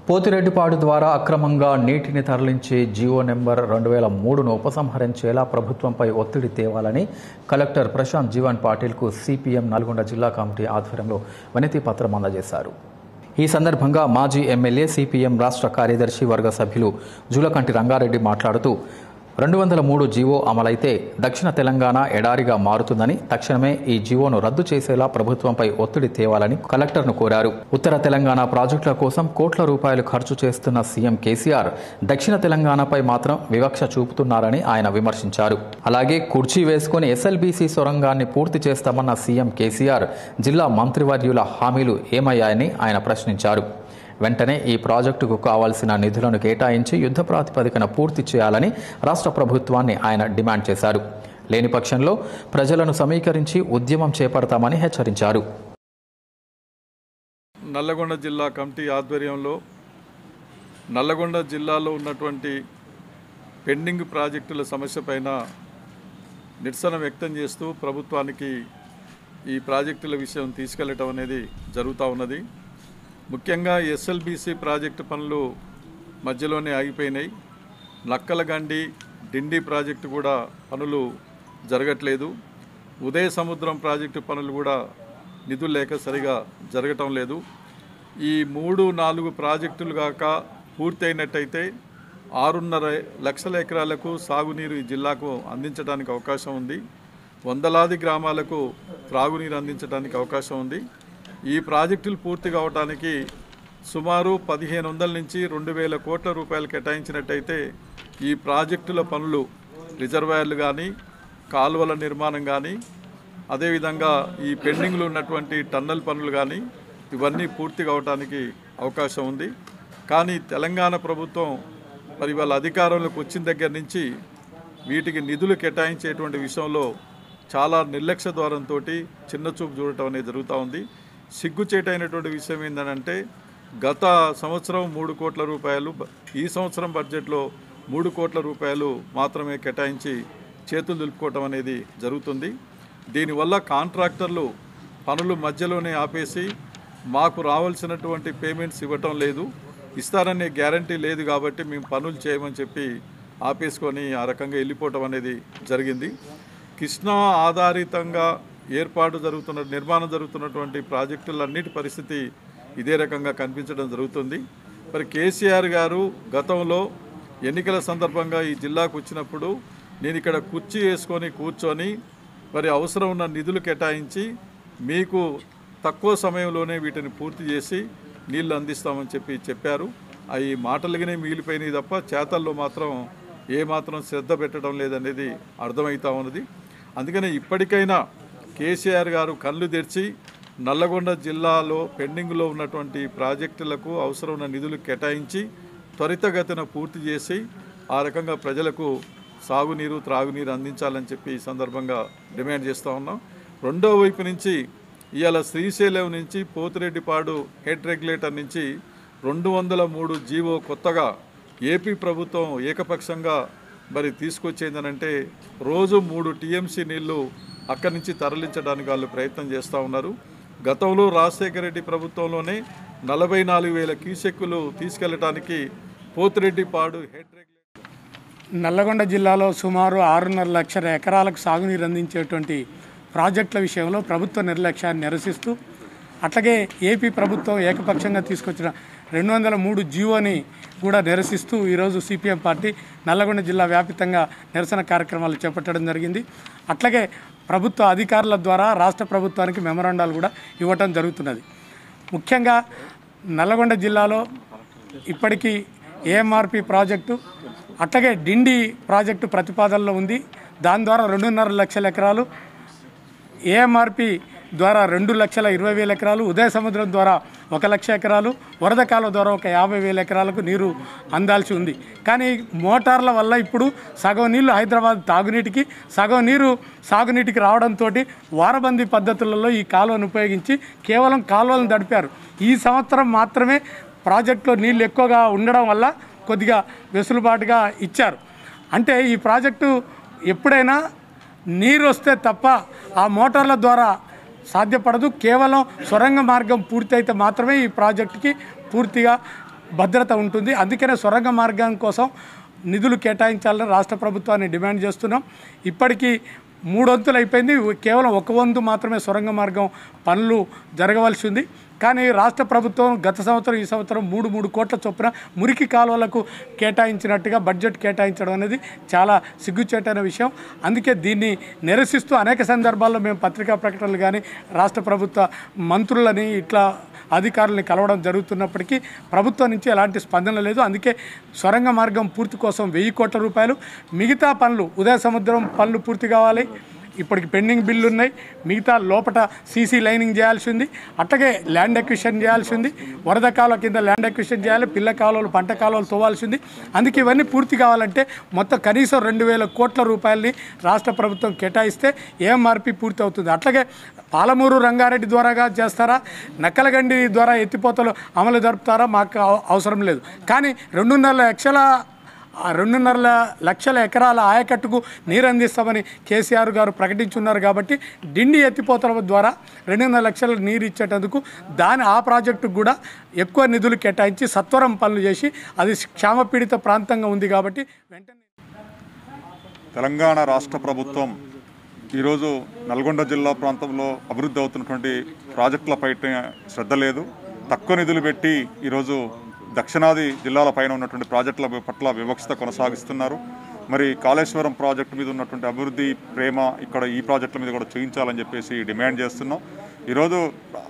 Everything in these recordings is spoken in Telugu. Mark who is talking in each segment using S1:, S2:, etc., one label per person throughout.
S1: పోతిరెడ్డిపాడు ద్వారా అక్రమంగా నీటిని తరలించే జీవో నెంబర్ రెండు వేల మూడును ఉపసంహరించేలా ప్రభుత్వంపై ఒత్తిడి తేవాలని కలెక్టర్ ప్రశాంత్ జీవన్ పాటిల్కు సిపిఎం నల్గొండ జిల్లా కమిటీ ఆధ్వర్యంలో వినతి పత్రం అందజేశారు ఈ సందర్భంగా మాజీ ఎమ్మెల్యే సిపిఎం రాష్ట్ర కార్యదర్శి వర్గ సభ్యులు జూలకంటి రంగారెడ్డి మాట్లాడుతూ రెండు వందల మూడు జీవో అమలైతే దక్షిణ తెలంగాణ ఎడారిగా మారుతుందని తక్షణమే ఈ జీవోను రద్దు చేసేలా ప్రభుత్వంపై ఒత్తిడి తేవాలని కలెక్టర్ను కోరారు ఉత్తర తెలంగాణ ప్రాజెక్టుల కోసం కోట్ల రూపాయలు ఖర్చు చేస్తున్న సీఎం కేసీఆర్ దక్షిణ తెలంగాణపై మాత్రం వివక్ష చూపుతున్నారని ఆయన విమర్శించారు అలాగే కుర్చీ వేసుకుని ఎస్ఎల్బీసీ సొరంగాన్ని పూర్తి చేస్తామన్న సీఎం కేసీఆర్ జిల్లా మంత్రివర్యుల హామీలు ఏమయ్యాయని ఆయన ప్రశ్నించారు వెంటనే ఈ ప్రాజెక్టుకు కావాల్సిన నిధులను కేటాయించి యుద్ధ ప్రాతిపదికన పూర్తి చేయాలని రాష్ట్ర ప్రభుత్వాన్ని ఆయన డిమాండ్ చేశారు లేని పక్షంలో ప్రజలను సమీకరించి ఉద్యమం చేపడతామని హెచ్చరించారు
S2: నల్లగొండ జిల్లా కమిటీ ఆధ్వర్యంలో నల్లగొండ జిల్లాలో ఉన్నటువంటి పెండింగ్ ప్రాజెక్టుల సమస్య పైన నిరసన వ్యక్తం చేస్తూ ప్రభుత్వానికి ఈ ప్రాజెక్టుల విషయం తీసుకెళ్లటం అనేది జరుగుతూ ఉన్నది ముఖ్యంగా ఎస్ఎల్బిసి ప్రాజెక్టు పనులు మధ్యలోనే ఆగిపోయినాయి నక్కలగండి డిండి ప్రాజెక్టు కూడా పనులు జరగట్లేదు ఉదయ సముద్రం ప్రాజెక్టు పనులు కూడా నిధులు లేక సరిగా జరగటం లేదు ఈ మూడు నాలుగు ప్రాజెక్టులు కాక పూర్తయినట్టయితే ఆరున్నర లక్షల ఎకరాలకు సాగునీరు ఈ జిల్లాకు అందించడానికి అవకాశం ఉంది వందలాది గ్రామాలకు త్రాగునీరు అందించడానికి అవకాశం ఉంది ఈ ప్రాజెక్టులు పూర్తి కావడానికి సుమారు పదిహేను వందల నుంచి రెండు వేల కోట్ల రూపాయలు కేటాయించినట్టయితే ఈ ప్రాజెక్టుల పనులు రిజర్వాయర్లు కానీ కాలువల నిర్మాణం కానీ అదేవిధంగా ఈ పెండింగ్లో ఉన్నటువంటి టన్నల్ పనులు కానీ ఇవన్నీ పూర్తి కావడానికి అవకాశం ఉంది కానీ తెలంగాణ ప్రభుత్వం మరి వాళ్ళ అధికారంలోకి వచ్చిన దగ్గర నుంచి వీటికి నిధులు కేటాయించేటువంటి విషయంలో చాలా నిర్లక్ష్య ద్వారంతో చిన్న చూపు చూడటం అనేది జరుగుతూ ఉంది సిగ్గుచేటైనటువంటి విషయం ఏంటంటే గత సంవత్సరం మూడు కోట్ల రూపాయలు బ- ఈ సంవత్సరం బడ్జెట్లో మూడు కోట్ల రూపాయలు మాత్రమే కేటాయించి చేతులు దులుపుకోవటం అనేది జరుగుతుంది దీనివల్ల కాంట్రాక్టర్లు పనులు మధ్యలోనే ఆపేసి మాకు రావాల్సినటువంటి పేమెంట్స్ ఇవ్వటం లేదు ఇస్తారనే గ్యారంటీ లేదు కాబట్టి మేము పనులు చేయమని చెప్పి ఆపేసుకొని ఆ రకంగా వెళ్ళిపోవటం అనేది జరిగింది కృష్ణా ఆధారితంగా ఏర్పాటు జరుగుతున్న నిర్మాణం జరుగుతున్నటువంటి ప్రాజెక్టులన్నిటి పరిస్థితి ఇదే రకంగా కనిపించడం జరుగుతుంది మరి కేసీఆర్ గారు గతంలో ఎన్నికల సందర్భంగా ఈ జిల్లాకు వచ్చినప్పుడు నేను ఇక్కడ కుర్చీ వేసుకొని కూర్చొని మరి అవసరం ఉన్న నిధులు కేటాయించి మీకు తక్కువ సమయంలోనే వీటిని పూర్తి చేసి నీళ్లు అందిస్తామని చెప్పి చెప్పారు అవి మాటలుగానే మిగిలిపోయినాయి తప్ప చేతల్లో మాత్రం ఏ మాత్రం శ్రద్ధ పెట్టడం లేదనేది అర్థమవుతా ఉన్నది అందుకని ఇప్పటికైనా కేసీఆర్ గారు కళ్ళు తెరిచి నల్లగొండ జిల్లాలో పెండింగ్లో ఉన్నటువంటి ప్రాజెక్టులకు అవసరం ఉన్న నిధులు కేటాయించి త్వరితగతిన పూర్తి చేసి ఆ రకంగా ప్రజలకు సాగునీరు త్రాగునీరు అందించాలని చెప్పి ఈ సందర్భంగా డిమాండ్ చేస్తూ ఉన్నాం రెండో వైపు నుంచి ఇవాళ శ్రీశైలం నుంచి పోతిరెడ్డిపాడు హెడ్ రెగ్యులేటర్ నుంచి రెండు వందల మూడు జీవో కొత్తగా ఏపీ ప్రభుత్వం ఏకపక్షంగా మరి తీసుకొచ్చేందనంటే రోజు మూడు టీఎంసీ నీళ్లు అక్కడి నుంచి తరలించడానికి వాళ్ళు ప్రయత్నం చేస్తూ ఉన్నారు గతంలో రాజశేఖర రెడ్డి ప్రభుత్వంలోనే నలభై నాలుగు వేల క్యూసెక్కులు తీసుకెళ్లడానికి పోతిరెడ్డిపాడు హెడ్ రెగ్యులేటర్
S3: నల్లగొండ జిల్లాలో సుమారు ఆరున్నర లక్షల ఎకరాలకు సాగునీరు అందించేటువంటి ప్రాజెక్టుల విషయంలో ప్రభుత్వ నిర్లక్ష్యాన్ని నిరసిస్తూ అట్లాగే ఏపీ ప్రభుత్వం ఏకపక్షంగా తీసుకొచ్చిన రెండు వందల మూడు జీవోని కూడా నిరసిస్తూ ఈరోజు సిపిఎం పార్టీ నల్లగొండ జిల్లా వ్యాప్తంగా నిరసన కార్యక్రమాలు చేపట్టడం జరిగింది అట్లాగే ప్రభుత్వ అధికారుల ద్వారా రాష్ట్ర ప్రభుత్వానికి మెమరాండాలు కూడా ఇవ్వటం జరుగుతున్నది ముఖ్యంగా నల్లగొండ జిల్లాలో ఇప్పటికీ ఏఎంఆర్పి ప్రాజెక్టు అట్లాగే డిండి ప్రాజెక్టు ప్రతిపాదనలో ఉంది దాని ద్వారా రెండున్నర లక్షల ఎకరాలు ఏఎంఆర్పి ద్వారా రెండు లక్షల ఇరవై వేల ఎకరాలు ఉదయ సముద్రం ద్వారా ఒక లక్ష ఎకరాలు వరద కాలువ ద్వారా ఒక యాభై వేల ఎకరాలకు నీరు అందాల్సి ఉంది కానీ మోటార్ల వల్ల ఇప్పుడు సగం నీళ్లు హైదరాబాద్ తాగునీటికి సగం నీరు సాగునీటికి రావడంతో వారబందీ పద్ధతులలో ఈ కాలువను ఉపయోగించి కేవలం కాలువలను దడిపారు ఈ సంవత్సరం మాత్రమే ప్రాజెక్టులో నీళ్ళు ఎక్కువగా ఉండడం వల్ల కొద్దిగా వెసులుబాటుగా ఇచ్చారు అంటే ఈ ప్రాజెక్టు ఎప్పుడైనా నీరు వస్తే తప్ప ఆ మోటార్ల ద్వారా సాధ్యపడదు కేవలం సొరంగ మార్గం పూర్తయితే మాత్రమే ఈ ప్రాజెక్టుకి పూర్తిగా భద్రత ఉంటుంది అందుకనే సొరంగ మార్గం కోసం నిధులు కేటాయించాలని రాష్ట్ర ప్రభుత్వాన్ని డిమాండ్ చేస్తున్నాం ఇప్పటికీ మూడొంతులు అయిపోయింది కేవలం ఒక వంతు మాత్రమే సొరంగ మార్గం పనులు జరగవలసి ఉంది కానీ రాష్ట్ర ప్రభుత్వం గత సంవత్సరం ఈ సంవత్సరం మూడు మూడు కోట్ల చొప్పున మురికి కాలువలకు కేటాయించినట్టుగా బడ్జెట్ కేటాయించడం అనేది చాలా సిగ్గుచేటైన విషయం అందుకే దీన్ని నిరసిస్తూ అనేక సందర్భాల్లో మేము పత్రికా ప్రకటనలు కానీ రాష్ట్ర ప్రభుత్వ మంత్రులని ఇట్లా అధికారులని కలవడం జరుగుతున్నప్పటికీ ప్రభుత్వం నుంచి ఎలాంటి స్పందన లేదు అందుకే సొరంగ మార్గం పూర్తి కోసం వెయ్యి కోట్ల రూపాయలు మిగతా పనులు ఉదయ సముద్రం పనులు పూర్తి కావాలి ఇప్పటికి పెండింగ్ బిల్లు ఉన్నాయి మిగతా లోపల సీసీ లైనింగ్ చేయాల్సి ఉంది అట్లాగే ల్యాండ్ ఎక్విషన్ చేయాల్సి ఉంది వరద కాలువ కింద ల్యాండ్ ఎక్విషన్ చేయాలి పిల్ల కాలువలు పంట కాలువలు తోవాల్సి ఉంది అందుకే ఇవన్నీ పూర్తి కావాలంటే మొత్తం కనీసం రెండు వేల కోట్ల రూపాయలని రాష్ట్ర ప్రభుత్వం కేటాయిస్తే ఏఎంఆర్పి పూర్తి అవుతుంది అట్లాగే పాలమూరు రంగారెడ్డి ద్వారాగా చేస్తారా నక్కలగండి ద్వారా ఎత్తిపోతలు అమలు జరుపుతారా మాకు అవ- అవసరం లేదు కానీ రెండున్నర లక్షల ఆ రెండున్నర ల- లక్షల ఎకరాల ఆయకట్టుకు నీరు అందిస్తామని కేసీఆర్ గారు ప్రకటించున్నారు కాబట్టి డిండి ఎత్తిపోతల ద్వారా రెండున్నర లక్షల నీరు ఇచ్చేటందుకు దాని ఆ ప్రాజెక్టుకు కూడా ఎక్కువ నిధులు కేటాయించి సత్వరం పనులు చేసి అది క్షామపీడిత ప్రాంతంగా ఉంది కాబట్టి వెంటనే
S4: తెలంగాణ రాష్ట్ర ప్రభుత్వం ఈరోజు నల్గొండ జిల్లా ప్రాంతంలో అభివృద్ధి అవుతున్నటువంటి ప్రాజెక్టులపై శ్రద్ధ లేదు తక్కువ నిధులు పెట్టి ఈరోజు దక్షిణాది జిల్లాల పైన ఉన్నటువంటి ప్రాజెక్టుల పట్ల వివక్షత కొనసాగిస్తున్నారు మరి కాళేశ్వరం ప్రాజెక్టు మీద ఉన్నటువంటి అభివృద్ధి ప్రేమ ఇక్కడ ఈ ప్రాజెక్టుల మీద కూడా చూపించాలని చెప్పేసి డిమాండ్ చేస్తున్నాం ఈరోజు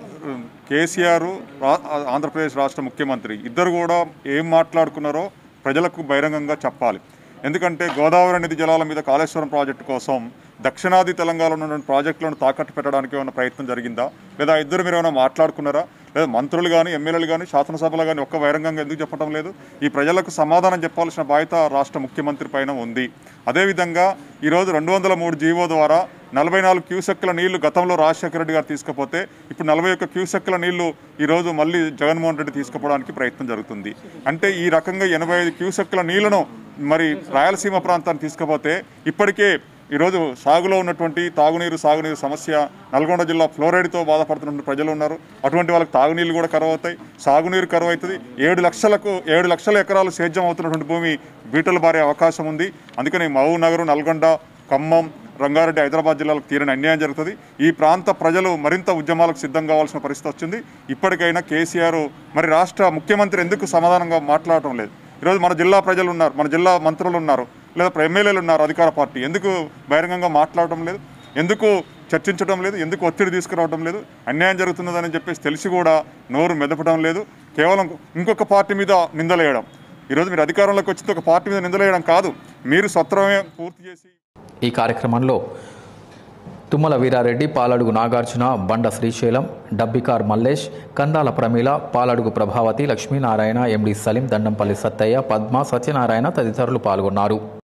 S4: కేసీఆర్ రా- ఆంధ్రప్రదేశ్ రాష్ట్ర ముఖ్యమంత్రి ఇద్దరు కూడా ఏం మాట్లాడుకున్నారో ప్రజలకు బహిరంగంగా చెప్పాలి ఎందుకంటే గోదావరి నది జలాల మీద కాళేశ్వరం ప్రాజెక్టు కోసం దక్షిణాది తెలంగాణలో ఉన్నటువంటి ప్రాజెక్టులను తాకట్టు పెట్టడానికి ఏమైనా ప్రయత్నం జరిగిందా లేదా ఇద్దరు మీరు ఏమైనా మాట్లాడుకున్నారా లేదా మంత్రులు కానీ ఎమ్మెల్యేలు కానీ శాసనసభలు కానీ ఒక్క బహిరంగంగా ఎందుకు చెప్పడం లేదు ఈ ప్రజలకు సమాధానం చెప్పాల్సిన బాధ్యత రాష్ట్ర ముఖ్యమంత్రి పైన ఉంది అదేవిధంగా ఈరోజు రెండు వందల మూడు జీవో ద్వారా నలభై నాలుగు క్యూసెక్కుల నీళ్లు గతంలో రాజశేఖర రెడ్డి గారు తీసుకుపోతే ఇప్పుడు నలభై ఒక్క క్యూసెక్కుల నీళ్లు ఈరోజు మళ్ళీ జగన్మోహన్ రెడ్డి తీసుకుపోవడానికి ప్రయత్నం జరుగుతుంది అంటే ఈ రకంగా ఎనభై ఐదు క్యూసెక్కుల నీళ్లను మరి రాయలసీమ ప్రాంతాన్ని తీసుకుపోతే ఇప్పటికే ఈరోజు సాగులో ఉన్నటువంటి తాగునీరు సాగునీరు సమస్య నల్గొండ జిల్లా ఫ్లోరైడ్తో బాధపడుతున్న ప్రజలు ఉన్నారు అటువంటి వాళ్ళకి తాగునీళ్ళు కూడా కరువు అవుతాయి సాగునీరు కరువు అవుతుంది ఏడు లక్షలకు ఏడు లక్షల ఎకరాలు సేద్యం అవుతున్నటువంటి భూమి బీటలు బారే అవకాశం ఉంది అందుకని మహబూబ్ నగర్ నల్గొండ ఖమ్మం రంగారెడ్డి హైదరాబాద్ జిల్లాలకు తీరని అన్యాయం జరుగుతుంది ఈ ప్రాంత ప్రజలు మరింత ఉద్యమాలకు సిద్ధం కావాల్సిన పరిస్థితి వచ్చింది ఇప్పటికైనా కేసీఆర్ మరి రాష్ట్ర ముఖ్యమంత్రి ఎందుకు సమాధానంగా మాట్లాడటం లేదు ఈరోజు మన జిల్లా ప్రజలు ఉన్నారు మన జిల్లా మంత్రులు ఉన్నారు లేదా ఎమ్మెల్యేలు ఉన్నారు అధికార పార్టీ ఎందుకు బహిరంగంగా మాట్లాడటం లేదు ఎందుకు చర్చించడం లేదు ఎందుకు ఒత్తిడి తీసుకురావడం లేదు అన్యాయం జరుగుతున్నదని చెప్పేసి తెలిసి కూడా నోరు మెదపడం లేదు కేవలం ఇంకొక పార్టీ మీద నిందలేయడం ఈరోజు మీరు అధికారంలోకి వచ్చిన ఒక పార్టీ మీద నిందలేయడం కాదు మీరు సత్వరమే పూర్తి చేసి
S1: ఈ కార్యక్రమంలో తుమ్మల వీరారెడ్డి పాలడుగు నాగార్జున బండ శ్రీశైలం డబ్బికార్ మల్లేష్ కందాల ప్రమీల పాలడుగు ప్రభావతి లక్ష్మీనారాయణ ఎండి సలీం దండంపల్లి సత్తయ్య పద్మ సత్యనారాయణ తదితరులు పాల్గొన్నారు